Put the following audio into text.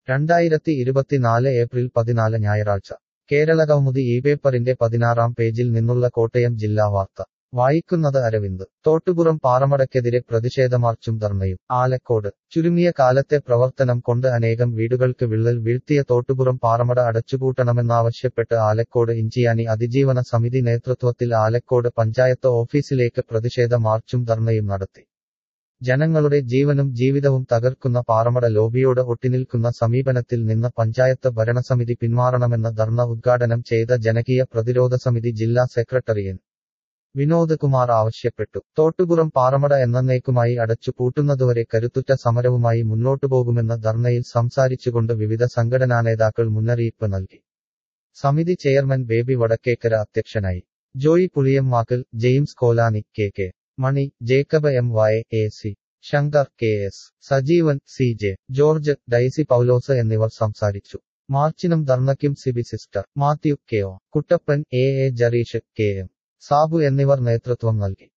രണ്ടായിരത്തി ഇരുപത്തിനാല് ഏപ്രിൽ പതിനാല് ഞായറാഴ്ച കേരളകൗമുദി ഈ പേപ്പറിന്റെ പതിനാറാം പേജിൽ നിന്നുള്ള കോട്ടയം ജില്ലാ വാർത്ത വായിക്കുന്നത് അരവിന്ദ് തോട്ടുപുറം പാറമടക്കെതിരെ പ്രതിഷേധമാർച്ചും ധർണയും ആലക്കോട് ചുരുങ്ങിയ കാലത്തെ പ്രവർത്തനം കൊണ്ട് അനേകം വീടുകൾക്ക് വിള്ളൽ വീഴ്ത്തിയ തോട്ടുപുറം പാറമട അടച്ചുപൂട്ടണമെന്നാവശ്യപ്പെട്ട് ആലക്കോട് ഇഞ്ചിയാനി അതിജീവന സമിതി നേതൃത്വത്തിൽ ആലക്കോട് പഞ്ചായത്ത് ഓഫീസിലേക്ക് പ്രതിഷേധ മാർച്ചും ധർണയും നടത്തി ജനങ്ങളുടെ ജീവനും ജീവിതവും തകർക്കുന്ന പാറമട ലോബിയോട് ഒട്ടിനിൽക്കുന്ന സമീപനത്തിൽ നിന്ന് പഞ്ചായത്ത് ഭരണസമിതി പിന്മാറണമെന്ന ധർണ ഉദ്ഘാടനം ചെയ്ത ജനകീയ പ്രതിരോധ സമിതി ജില്ലാ സെക്രട്ടറി എൻ വിനോദ് കുമാർ ആവശ്യപ്പെട്ടു തോട്ടുപുറം പാറമട എന്നേക്കുമായി അടച്ചു പൂട്ടുന്നതുവരെ കരുത്തുറ്റ സമരവുമായി മുന്നോട്ടുപോകുമെന്ന ധർണയിൽ സംസാരിച്ചുകൊണ്ട് വിവിധ സംഘടനാ നേതാക്കൾ മുന്നറിയിപ്പ് നൽകി സമിതി ചെയർമാൻ ബേബി വടക്കേക്കര അധ്യക്ഷനായി Joy Puliyammakkal James Kolani K K Mani Jacob M Y A C Shankar K S Sajeevan C J George Daisy Paulose എന്നിവർ സംസാരിച്ചു മാർച്ചിനും ധർണയ്ക്കും Sibi sister Mathew K O Kuttappan A A Jareesh K M Sabu എന്നിവർ നേതൃത്വം നൽകി